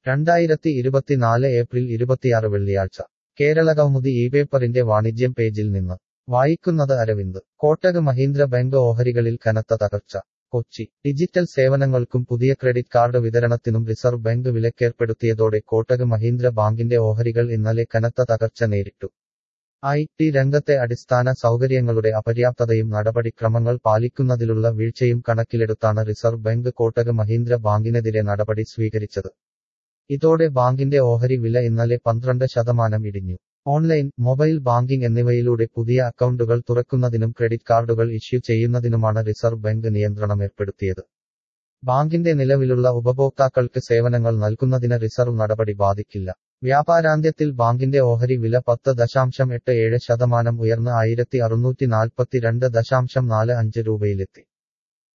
രണ്ടായിരത്തി ഇരുപത്തിനാല് ഏപ്രിൽ ഇരുപത്തിയാറ് വെള്ളിയാഴ്ച കേരള കൗമുദി ഈ പേപ്പറിന്റെ വാണിജ്യം പേജിൽ നിന്ന് വായിക്കുന്നത് അരവിന്ദ് കോട്ടക് മഹീന്ദ്ര ബാങ്ക് ഓഹരികളിൽ കനത്ത തകർച്ച കൊച്ചി ഡിജിറ്റൽ സേവനങ്ങൾക്കും പുതിയ ക്രെഡിറ്റ് കാർഡ് വിതരണത്തിനും റിസർവ് ബാങ്ക് വിലക്കേർപ്പെടുത്തിയതോടെ കോട്ടക് മഹീന്ദ്ര ബാങ്കിന്റെ ഓഹരികൾ ഇന്നലെ കനത്ത തകർച്ച നേരിട്ടു ഐ ടി രംഗത്തെ അടിസ്ഥാന സൗകര്യങ്ങളുടെ അപര്യാപ്തതയും നടപടിക്രമങ്ങൾ പാലിക്കുന്നതിലുള്ള വീഴ്ചയും കണക്കിലെടുത്താണ് റിസർവ് ബാങ്ക് കോട്ടക് മഹീന്ദ്ര ബാങ്കിനെതിരെ നടപടി സ്വീകരിച്ചത് ഇതോടെ ബാങ്കിന്റെ ഓഹരി വില ഇന്നലെ പന്ത്രണ്ട് ശതമാനം ഇടിഞ്ഞു ഓൺലൈൻ മൊബൈൽ ബാങ്കിംഗ് എന്നിവയിലൂടെ പുതിയ അക്കൗണ്ടുകൾ തുറക്കുന്നതിനും ക്രെഡിറ്റ് കാർഡുകൾ ഇഷ്യൂ ചെയ്യുന്നതിനുമാണ് റിസർവ് ബാങ്ക് നിയന്ത്രണം ഏർപ്പെടുത്തിയത് ബാങ്കിന്റെ നിലവിലുള്ള ഉപഭോക്താക്കൾക്ക് സേവനങ്ങൾ നൽകുന്നതിന് റിസർവ് നടപടി ബാധിക്കില്ല വ്യാപാരാന്ത്യത്തിൽ ബാങ്കിന്റെ ഓഹരി വില പത്ത് ദശാംശം എട്ട് ഏഴ് ശതമാനം ഉയർന്ന് ആയിരത്തി അറുന്നൂറ്റി നാൽപ്പത്തിരണ്ട് ദശാംശം നാല് അഞ്ച് രൂപയിലെത്തി